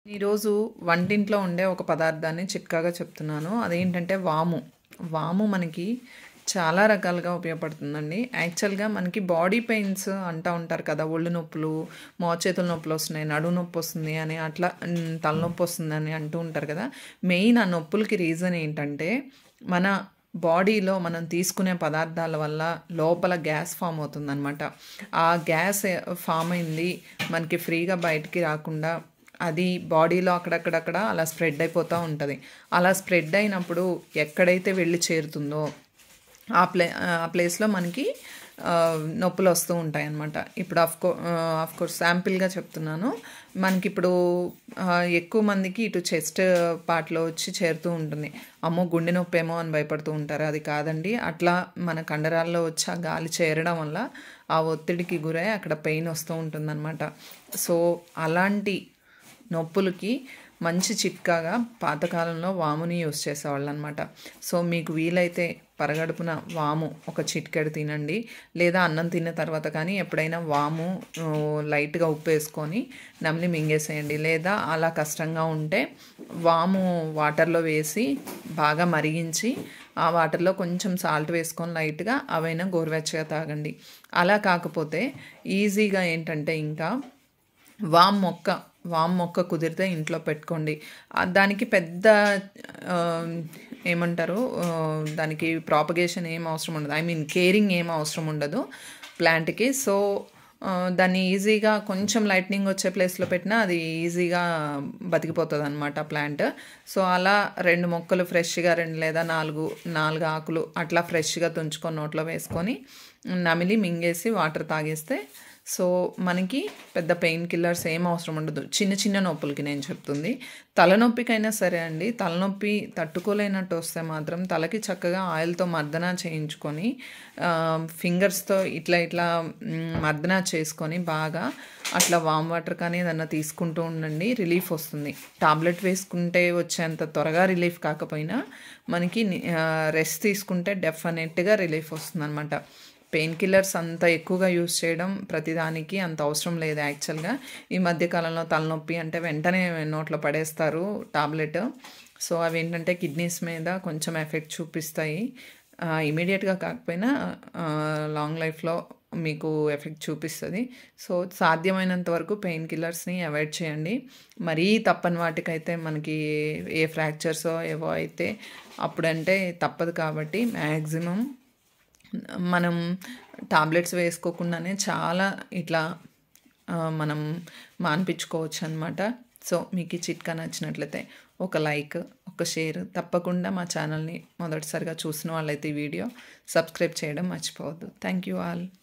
ఈరోజు వంటింట్లో ఉండే ఒక పదార్థాన్ని చిట్కాగా చెప్తున్నాను అదేంటంటే వాము వాము మనకి చాలా రకాలుగా ఉపయోగపడుతుందండి యాక్చువల్గా మనకి బాడీ పెయిన్స్ అంటూ ఉంటారు కదా ఒళ్ళు నొప్పులు మోచేతుల నొప్పులు వస్తున్నాయి నడుము నొప్పి వస్తుంది అని అట్లా ఉమ్, తలనొప్పి వస్తుంది అని అంటూ ఉంటారు కదా మెయిన్ ఆ నొప్పులకి రీజన్ ఏంటంటే మన బాడీలో మనం తీసుకునే పదార్థాల వల్ల లోపల గ్యాస్ ఫామ్ అవుతుందన్నమాట ఆ గ్యాస్ ఫామ్ అయింది మనకి ఫ్రీగా బయటికి రాకుండా అది బాడీలో అక్కడక్కడక్కడ అలా స్ప్రెడ్ అయిపోతూ ఉంటుంది అలా స్ప్రెడ్ అయినప్పుడు ఎక్కడైతే వెళ్ళి చేరుతుందో ఆ ప్లే ఆ ప్లేస్లో మనకి ఆ, నొప్పులు వస్తూ ఉంటాయి అన్నమాట ఇప్పుడు ఆఫ్ కో ఆఫ్ కోర్స్ శాంపిల్గా చెప్తున్నాను మనకి ఇప్పుడు ఆ, ఎక్కువ మందికి ఇటు చెస్ట్ పార్ట్లో వచ్చి చేరుతూ ఉంటుంది అమ్మో గుండె నొప్పి ఏమో అని భయపడుతూ ఉంటారు అది కాదండి అట్లా మన కండరాల్లో వచ్చి ఆ గాలి చేరడం వల్ల ఆ ఒత్తిడికి గురై అక్కడ పెయిన్ వస్తూ ఉంటుందన్నమాట సో అలాంటి నొప్పులకి మంచి చిట్కాగా పాతకాలంలో వాముని యూస్ చేసేవాళ్ళు అనమాట సో మీకు వీలైతే పరగడుపున వాము ఒక చిట్కెడు తినండి లేదా అన్నం తిన్న తర్వాత కానీ ఎప్పుడైనా వాము ఆ, లైట్గా ఉప్పు వేసుకొని నమిలి మింగేసేయండి లేదా అలా కష్టంగా ఉంటే వాము వాటర్లో వేసి బాగా మరిగించి ఆ వాటర్లో కొంచెం సాల్ట్ వేసుకొని లైట్గా అవైనా గోరువెచ్చగా తాగండి అలా కాకపోతే ఈజీగా ఏంటంటే ఇంకా వామ్ మొక్క వామ్ మొక్క కుదిరితే ఇంట్లో పెట్టుకోండి ఆ, దానికి పెద్ద ఆ, ఏమంటారు ఆ, దానికి ప్రాపగేషన్ ఏం అవసరం ఉండదు ఐ మీన్ కేరింగ్ ఏం అవసరం ఉండదు ప్లాంట్కి సో ఆ, దాన్ని ఈజీగా కొంచెం లైట్నింగ్ వచ్చే ప్లేస్లో పెట్టినా అది ఈజీగా బతికిపోతుంది అనమాట ప్లాంట్ సో అలా రెండు మొక్కలు ఫ్రెష్గా రెండు లేదా నాలుగు నాలుగు ఆకులు అట్లా ఫ్రెష్గా తుంచుకొని నోట్లో వేసుకొని నమిలి మింగేసి వాటర్ తాగేస్తే సో మనకి పెద్ద పెయిన్ కిల్లర్స్ ఏం అవసరం ఉండదు చిన్న చిన్న నొప్పులకి నేను చెప్తుంది తలనొప్పికైనా సరే అండి తలనొప్పి తట్టుకోలేనట్టు వస్తే మాత్రం తలకి చక్కగా ఆయిల్తో మర్దన చేయించుకొని ఫింగర్స్తో ఇట్లా ఇట్లా మ్, మర్దన చేసుకొని బాగా అట్లా వామ్ వాటర్ కానీ ఏదన్నా తీసుకుంటూ ఉండండి రిలీఫ్ వస్తుంది టాబ్లెట్ వేసుకుంటే వచ్చేంత త్వరగా రిలీఫ్ కాకపోయినా మనకి రెస్ట్ తీసుకుంటే డెఫినెట్గా రిలీఫ్ వస్తుంది అనమాట పెయిన్ కిల్లర్స్ అంత ఎక్కువగా యూస్ చేయడం ప్రతిదానికి అంత అవసరం లేదు యాక్చువల్గా ఈ మధ్యకాలంలో తలనొప్పి అంటే వెంటనే నోట్లో పడేస్తారు టాబ్లెట్ సో అవి ఏంటంటే కిడ్నీస్ మీద కొంచెం ఎఫెక్ట్ చూపిస్తాయి ఇమీడియట్గా కాకపోయినా లాంగ్ లైఫ్లో మీకు ఎఫెక్ట్ చూపిస్తుంది సో సాధ్యమైనంత వరకు పెయిన్ కిల్లర్స్ని అవాయిడ్ చేయండి మరీ తప్పని వాటికైతే మనకి ఏ ఫ్రాక్చర్సో ఏవో అయితే అప్పుడంటే తప్పదు కాబట్టి మ్యాక్సిమం మనం టాబ్లెట్స్ వేసుకోకుండానే చాలా ఇట్లా ఆ, మనం మాన్పించుకోవచ్చు అనమాట సో మీకు ఈ చిట్కా నచ్చినట్లయితే ఒక లైక్ ఒక షేర్ తప్పకుండా మా ఛానల్ని మొదటిసారిగా చూసిన వాళ్ళైతే ఈ వీడియో సబ్స్క్రైబ్ చేయడం మర్చిపోవద్దు థ్యాంక్ యూ ఆల్